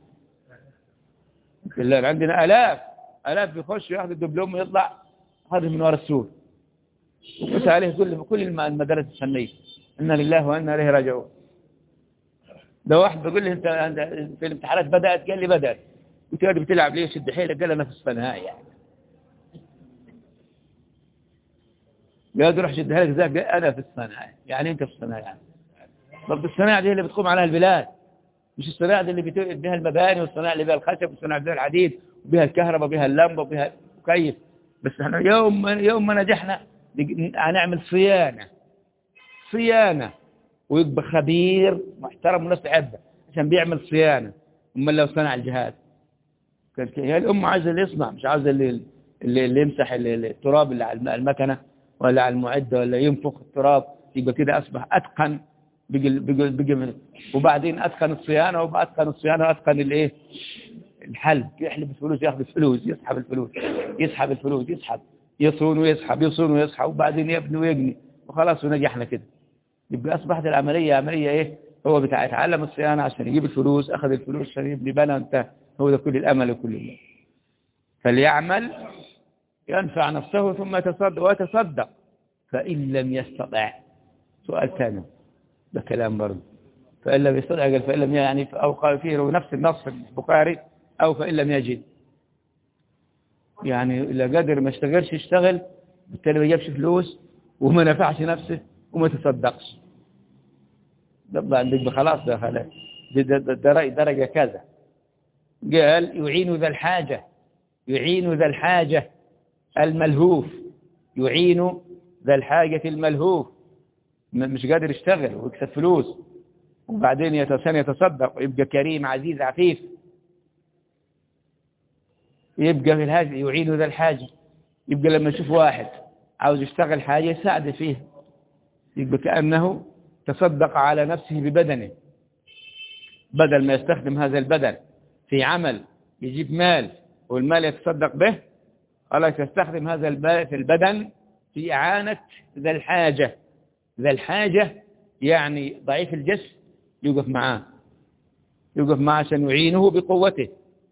عندنا آلاف آلاف بيخش ياخذ الدبلوم ويطلع هذا من وراء السور وقلت عليه كل كل المدارس الفنية إنا لله وإنا إليه راجعون ده واحد بيقول لي انت أنت في الامتحانات بدأت قال لي بدأت قلت له بتلعب ليه شد حيلك قال انا في الصناعي يعني قال روح شدها لك ذاك قال انا في الصناعي يعني انت في الصناعي يعني طب الصناعة دي اللي بتقوم عليها البلاد مش الصناعة دي اللي بت- بها المباني والصناعة اللي بها الخشب والصناعة اللي بها الحديد وبها الكهرباء وبها اللمبة وبها المكيف بس احنا يوم ما يوم ما نجحنا نج- هنعمل صيانة صيانة ويبقى خبير محترم والناس تحبه عشان بيعمل صيانة أما لو صنع الجهاز كان كده. هي الأم عايزة اللي يصنع مش عاوزة اللي, اللي, اللي يمسح ال- ال- التراب اللي على الم- المكنة ولا على المعدة ولا ينفخ التراب يبقى كده أصبح أتقن بيجي بيجي بيجي من وبعدين أتقن الصيانة وبعد أتقن الصيانة أتقن الإيه الحلب يحلب الفلوس ياخذ الفلوس يسحب الفلوس يسحب الفلوس يسحب يصون ويسحب يصون ويسحب وبعدين يبني ويجني وخلاص ونجحنا كده يبقى أصبحت العملية عملية إيه هو بتاع يتعلم الصيانة عشان يجيب الفلوس أخذ الفلوس عشان يبني بنى انتهى هو ده كل الأمل وكل الله فليعمل ينفع نفسه ثم يتصدق ويتصدق فإن لم يستطع سؤال ثاني ده كلام برضه فإن لم يستطع قال فإن لم يعني أو قال فيه نفس النص البخاري أو فإن لم يجد يعني إذا قادر ما اشتغلش يشتغل بالتالي ما جابش فلوس وما نفعش نفسه وما تصدقش ده عندك خلاص ده خلاص ده, ده, ده, ده درجة كذا قال يعين ذا الحاجة يعين ذا الحاجة الملهوف يعين ذا الحاجة الملهوف م- مش قادر يشتغل ويكسب فلوس وبعدين يتسن يتصدق ويبقى كريم عزيز عفيف يبقى في الهاجة يعين ذا الحاجة يبقى لما يشوف واحد عاوز يشتغل حاجة يساعده فيه يبقى كأنه تصدق على نفسه ببدنه بدل ما يستخدم هذا البدن في عمل يجيب مال والمال يتصدق به خلاص يستخدم هذا الب- في البدن في إعانة ذا الحاجة ذا الحاجة يعني ضعيف الجسم يوقف معاه يوقف معه عشان يعينه بقوته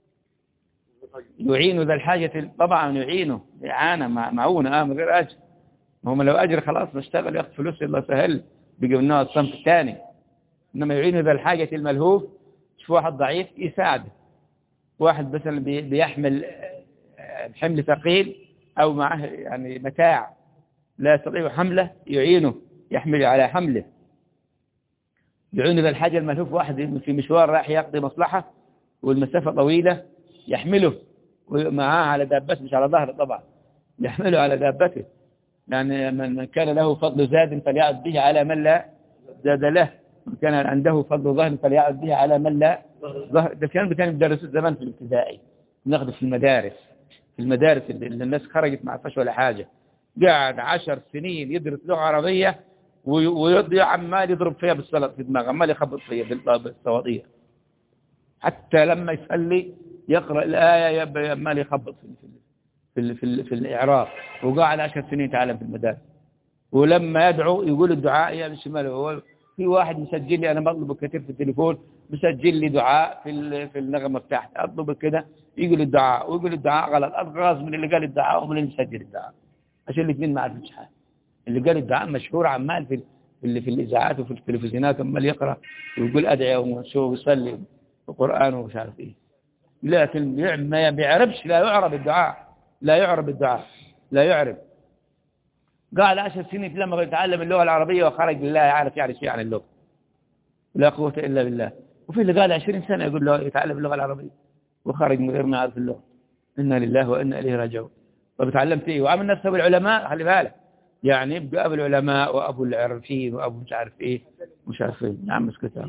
يعين ذا الحاجة طبعا يعينه إعانة مع- معونة آه من غير أجر ما هم لو أجر خلاص نشتغل ياخذ فلوس الله سهل بيجي من النوع الصنف الثاني إنما يعين ذا الحاجة الملهوف شوف واحد ضعيف يساعده واحد مثلا بي- بيحمل آه، حمل ثقيل أو معه يعني متاع لا يستطيع حمله يعينه يحمل على حمله يعين ذا الحاجة الملهوف واحد في مشوار راح يقضي مصلحة والمسافة طويلة يحمله ومعاه على دابته مش على ظهره طبعا يحمله على دابته يعني من من كان له فضل زاد فليعد به على من لا زاد له من كان عنده فضل ظهر فليعد به على من لا ظهر ده كان كان بيدرسوا زمان في الابتدائي ناخده في المدارس في المدارس اللي اللي الناس خرجت ما عرفش ولا حاجة قاعد عشر سنين يدرس لغة عربية وي- ويضيع عمال يضرب فيها بالسلط في دماغه عمال يخبط فيها بال- بالصواريخ حتى لما يصلي يقرأ الآية يبقى عمال يخبط في في في, في, في الإعراب وقاعد عشر سنين يتعلم في المدارس ولما يدعو يقول الدعاء يا بالشمال هو في واحد مسجل لي أنا بطلب كثير في التليفون مسجل لي دعاء في ال- في النغمة بتاعتي أطلب كده يقول الدعاء ويقول الدعاء غلط أتغاظ من اللي قال الدعاء ومن اللي مسجل الدعاء عشان الاثنين ما عرفش حاجة اللي قال الدعاء مشهور عمال في في, ال- في الإذاعات وفي التلفزيونات عمال يقرأ ويقول أدعية وشو ويصلي القرآن ومش عارف إيه لكن يع- ما بيعرفش لا يعرف الدعاء لا يعرف الدعاء لا يعرف قال عشر سنين لما يتعلم اللغة العربية وخرج بالله يعرف يعني شيء عن اللغة لا قوة إلا بالله وفي اللي قال عشرين سنة يقول له يتعلم اللغة العربية وخرج من غير ما يعرف اللغة إنا لله وإنا إليه راجعون طب تعلمت إيه وعمل نفسه بالعلماء خلي بالك يعني يبقى أبو العلماء وأبو العرفين وأبو مش عارف إيه مش عارف إيه يا عم اسكت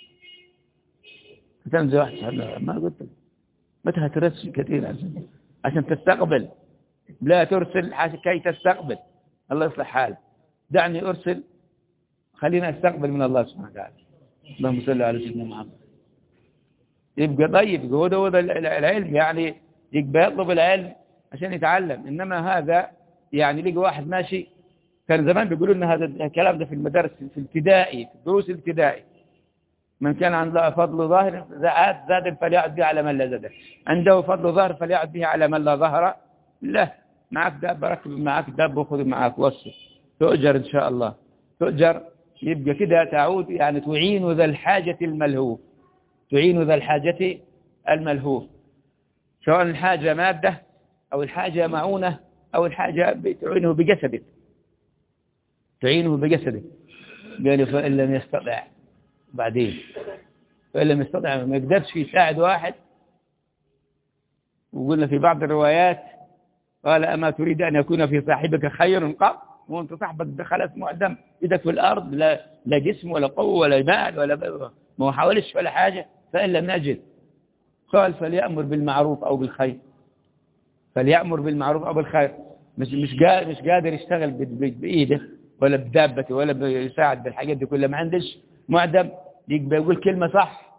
كتاب زي واحد صاحبنا ما قلت لك متى هترسل كثير عشان عشان تستقبل لا ترسل عشان كي تستقبل الله يصلح حالك دعني أرسل خلينا استقبل من الله سبحانه وتعالى اللهم صل على سيدنا محمد يبقى طيب يبقى هو ده هو ده العلم يعني يبقى يطلب العلم عشان يتعلم إنما هذا يعني لقى واحد ماشي كان زمان بيقولوا لنا هذا الكلام ده في المدارس في الابتدائي في الدروس الابتدائي من كان عنده فضل ظاهر زاد زاد فليعد به على من لا زاد عنده فضل ظاهر فليعد به على من لا ظهر له معك داب ركب معك داب وخذ معك وصل تؤجر إن شاء الله تؤجر يبقى كده تعود يعني تعين ذا الحاجة الملهوف تعين ذا الحاجة الملهوف سواء الحاجة مادة أو الحاجة معونة أو الحاجة تعينه بجسدك تعينه بجسدك قال فإن لم يستطع بعدين فإن لم يستطع ما يقدرش يساعد واحد وقلنا في بعض الروايات قال أما تريد أن يكون في صاحبك خير قط وانت صاحبك ده خلاص معدم ايدك في الأرض لا, لا جسم ولا قوة ولا مال ولا ما حاولش ولا حاجة فإن لم نجد قال فليأمر بالمعروف أو بالخير فليأمر بالمعروف أو بالخير مش مش قادر مش قادر يشتغل بإيده ولا بدابته ولا بيساعد بالحاجات دي كلها ما عندش معدم يبقى يقول كلمة صح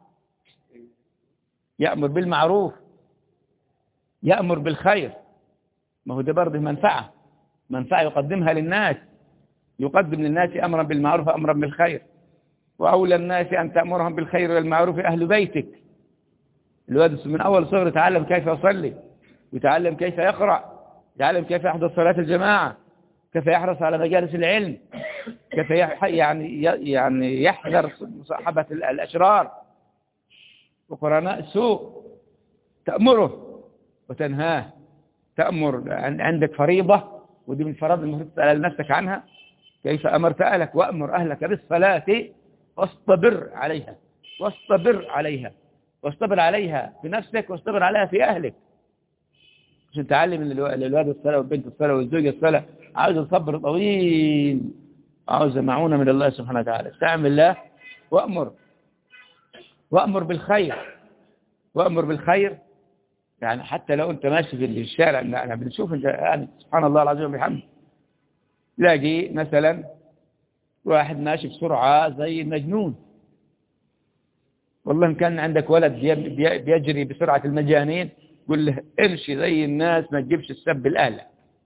يأمر بالمعروف يأمر بالخير ما هو ده برضه منفعة منفعة يقدمها للناس يقدم للناس أمرا بالمعروف أمرا بالخير وأولى الناس أن تأمرهم بالخير والمعروف أهل بيتك الواد من أول صغر يتعلم كيف يصلي يتعلم كيف يقرأ يتعلم كيف يحضر صلاة الجماعة كيف يحرص على مجالس العلم كيف يعني يعني يحذر مصاحبة الأشرار وقرناء السوء تأمره وتنهاه تأمر عندك فريضة ودي من الفرائض المفروض تسأل نفسك عنها كيف أمرت أهلك وأمر أهلك بالصلاة واصطبر عليها واصطبر عليها واصطبر عليها في نفسك واصطبر عليها في أهلك عشان تعلم الولاد الصلاة والبنت الصلاة والزوجة الصلاة عاوز صبر طويل عاوز معونة من الله سبحانه وتعالى استعمل الله وأمر وأمر بالخير وأمر بالخير يعني حتى لو أنت ماشي في الشارع احنا بنشوف انت يعني سبحان الله العظيم وبحمده تلاقي مثلا واحد ماشي بسرعة زي المجنون والله إن كان عندك ولد بيجري بسرعة المجانين قل له امشي زي الناس ما تجيبش السب الأهل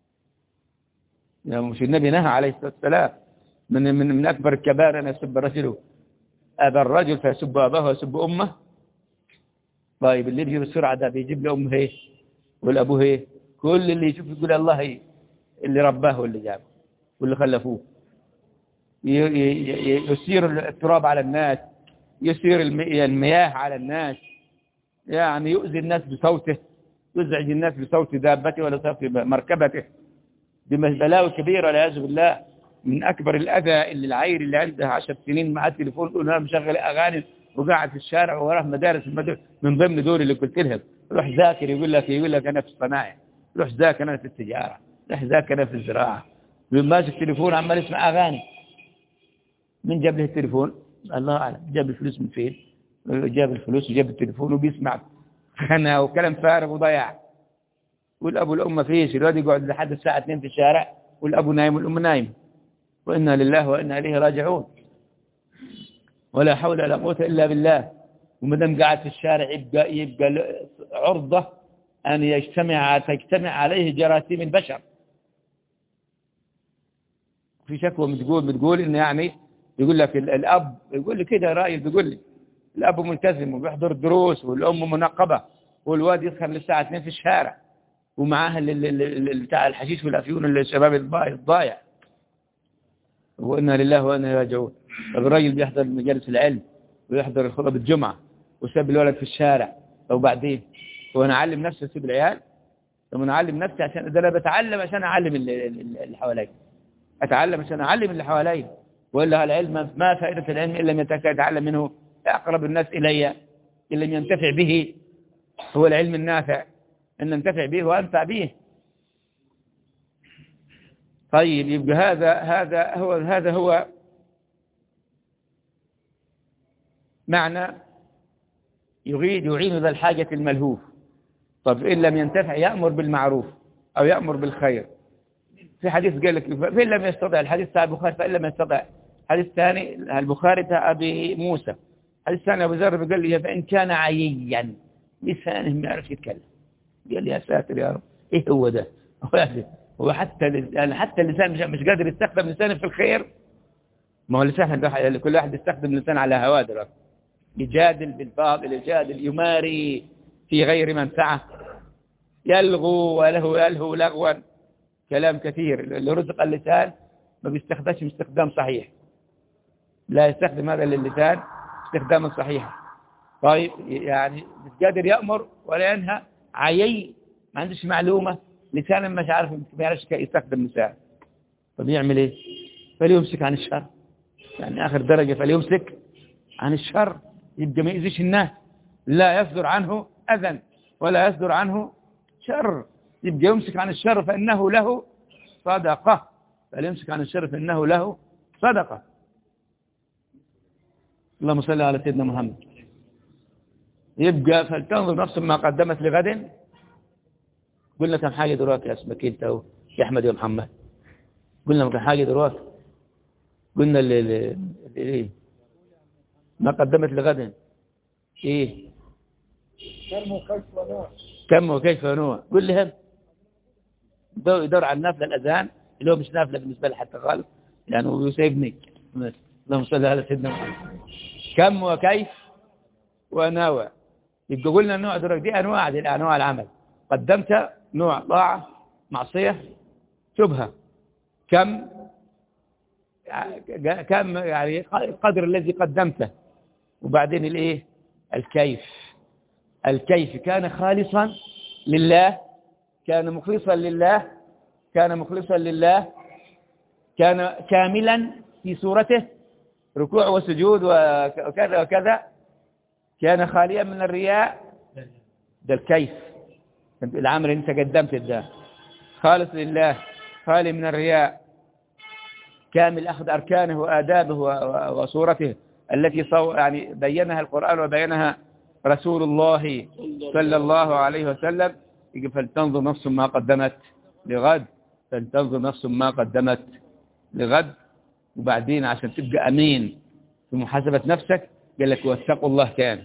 يعني مش النبي نهى عليه الصلاة والسلام من, من, من أكبر الكبائر أن يسب الرجل أبا الرجل فيسب أباه ويسب أمه طيب اللي بيجي بسرعة ده بيجيب له أمه ايه والأبوه ايه كل اللي يشوف يقول الله ايه اللي رباه واللي جابه واللي خلفوه يسير التراب على الناس يسير المياه على الناس يعني يؤذي الناس بصوته يزعج الناس بصوت دابته ولا صوت مركبته بلاوي كبيرة والعياذ بالله من أكبر الأذى اللي العير اللي عنده عشر سنين مع التليفون يقول أنا مشغل أغاني وقاعد في الشارع وراه مدارس من ضمن دول اللي قلت لهم روح ذاكر يقول لك يقول لك أنا في الصناعة روح ذاكر أنا في التجارة روح ذاكر أنا في الزراعة ماسك تليفون عمال يسمع أغاني من جاب له التليفون الله أعلم جاب الفلوس من فين جاب الفلوس وجاب التليفون وبيسمع خنا وكلام فارغ وضياع والأب والأم فيش الواد يقعد لحد الساعة 2 في الشارع والأب نايم والأم نايم وإنا لله وإنا إليه راجعون ولا حول ولا قوة إلا بالله ومدام قاعد في الشارع يبقى, يبقى عرضة أن يجتمع تجتمع عليه جراثيم البشر في شكوى بتقول بتقول إن يعني يقول لك الأب يقول لي كده رأي بيقول لي الأب ملتزم وبيحضر دروس والأم منقبة والواد يسخن للساعة 2 في الشارع ومعاه بتاع الحشيش والأفيون الشباب الضايع وإنا لله وإنا راجعون طب الراجل بيحضر مجالس العلم ويحضر الخطب الجمعة وساب الولد في الشارع طب وبعدين هو انا اعلم نفسي اسيب العيال طب انا اعلم نفسي عشان ده انا بتعلم عشان اعلم اللي حواليا اتعلم عشان اعلم اللي حواليا ولا العلم ما فائدة العلم إلا لم يتعلم منه أقرب الناس إلي إن لم ينتفع به هو العلم النافع أن ننتفع به وأنفع به طيب يبقى هذا هذا هو هذا هو معنى يريد يعين ذا الحاجة الملهوف طب إن لم ينتفع يأمر بالمعروف أو يأمر بالخير في حديث قال لك فإن لم يستطع الحديث بتاع البخاري فإن لم يستطع الحديث الثاني البخاري بتاع أبي موسى الحديث الثاني أبو ذر قال لي فإن كان عييا لسانه ما يعرف يتكلم قال لي يا ساتر يا رب إيه هو ده هو حتى يعني حتى اللسان مش, مش قادر يستخدم لسانه في الخير ما هو لسان كل واحد يستخدم اللسان على هواه دلوقتي يجادل بالباطل يجادل يماري في غير منفعه يلغو وله يلهو لغوا كلام كثير اللي رزق اللسان ما بيستخدمش استخدام صحيح لا يستخدم هذا للسان استخداما صحيحا طيب يعني مش قادر يأمر ولا ينهى عيي ما عندوش معلومة لسانا مش عارف ما يعرفش يستخدم لسان طب يعمل ايه فليمسك عن الشر يعني آخر درجة فليمسك عن الشر يبقى ما يأذيش الناس لا يصدر عنه أذى ولا يصدر عنه شر يبقى يمسك عن الشر فإنه له صدقة فليمسك عن الشر فإنه له صدقة اللهم صل على سيدنا محمد يبقى فلتنظر نفس ما قدمت لغد قلنا كم حاجة دلوقتي يا اسمك انت يا احمد يا محمد قلنا كم حاجة دلوقتي قلنا اللي, اللي, اللي ما قدمت لغد ايه كم وكيف ونوع كم وكيف ونوع قل لي هم يدور على النافلة الأذان اللي هو مش نافلة بالنسبة لي حتى خالص يعني هو يسيبني اللهم صل على سيدنا محمد كم وكيف ونوع يبقى قلنا النوع دول دي أنواع دي أنواع العمل قدمت نوع طاعة معصية شبهة كم كم يعني القدر الذي قدمته وبعدين الايه الكيف الكيف كان خالصا لله كان مخلصا لله كان مخلصا لله كان كاملا في صورته ركوع وسجود وكذا وكذا كان خاليا من الرياء ده الكيف العمل اللي انت قدمت ده خالص لله خالي من الرياء كامل أخذ أركانه وآدابه وصورته التي صو يعني بينها القرآن وبينها رسول الله صلى الله عليه وسلم فلتنظر نفس ما قدمت لغد فلتنظر نفس ما قدمت لغد وبعدين عشان تبقى أمين في محاسبة نفسك قال لك واتقوا الله كان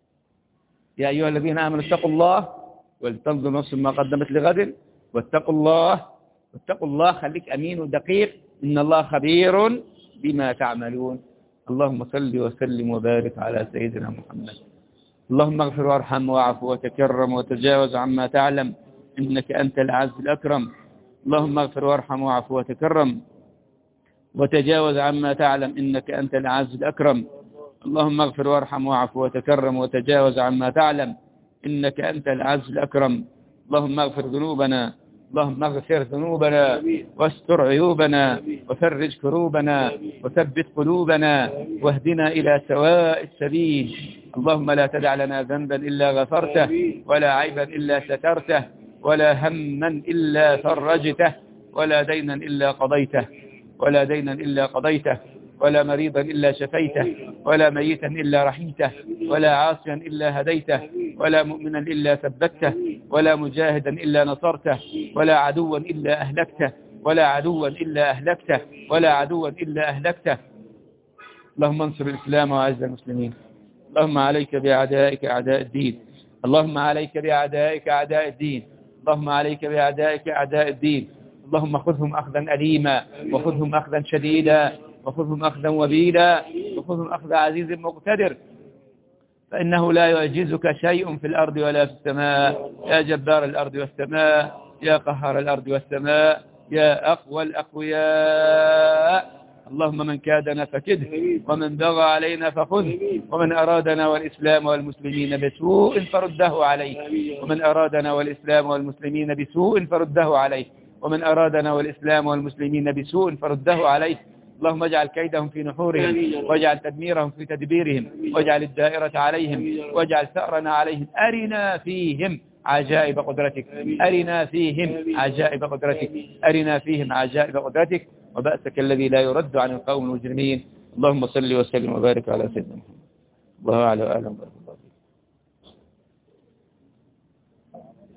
يا أيها الذين آمنوا اتقوا الله ولتنظر نفس ما قدمت لغد واتقوا الله واتقوا الله خليك أمين ودقيق إن الله خبير بما تعملون اللهم صل وسلم وبارك على سيدنا محمد اللهم اغفر وارحم واعف وتكرم وتجاوز عما تعلم إنك أنت العز الأكرم اللهم اغفر وارحم واعف وتكرم وتجاوز عما تعلم إنك أنت العز الأكرم اللهم اغفر وارحم واعف وتكرم وتجاوز عما تعلم إنك أنت العز الأكرم اللهم اغفر ذنوبنا اللهم اغفر ذنوبنا واستر عيوبنا وفرج كروبنا وثبت قلوبنا واهدنا إلى سواء السبيل اللهم لا تدع لنا ذنبا إلا غفرته ولا عيبا إلا سترته ولا هما إلا فرجته ولا دينا إلا قضيته ولا دينا إلا قضيته ولا مريضا إلا شفيته ولا ميتا إلا رحمته ولا عاصيا إلا هديته ولا مؤمنا إلا ثبته ولا مجاهدا إلا نصرته ولا عدوا إلا أهلكته ولا عدوا إلا أهلكته ولا عدوا إلا أهلكته اللهم انصر الإسلام وعز المسلمين اللهم عليك بأعدائك أعداء الدين اللهم عليك بأعدائك أعداء الدين اللهم عليك بأعدائك أعداء الدين اللهم خذهم أخذا أليما وخذهم أخذا شديدا وخذهم أخذا وبيلا وخذهم أخذ عزيز مقتدر فإنه لا يعجزك شيء في الأرض ولا في السماء يا جبار الأرض والسماء يا قهار الأرض والسماء يا أقوى الأقوياء اللهم من كادنا فكده ومن بغى علينا فخذه ومن أرادنا والإسلام والمسلمين بسوء فرده عليه ومن أرادنا والإسلام والمسلمين بسوء فرده عليه ومن أرادنا والإسلام والمسلمين بسوء فرده عليه اللهم اجعل كيدهم في نحورهم واجعل تدميرهم في تدبيرهم واجعل الدائرة عليهم واجعل ثأرنا عليهم أرنا فيهم عجائب قدرتك أرنا فيهم عجائب قدرتك أرنا فيهم عجائب قدرتك وبأسك الذي لا يرد عن القوم المجرمين اللهم صل وسلم وبارك على سيدنا محمد الله أعلم وأعلم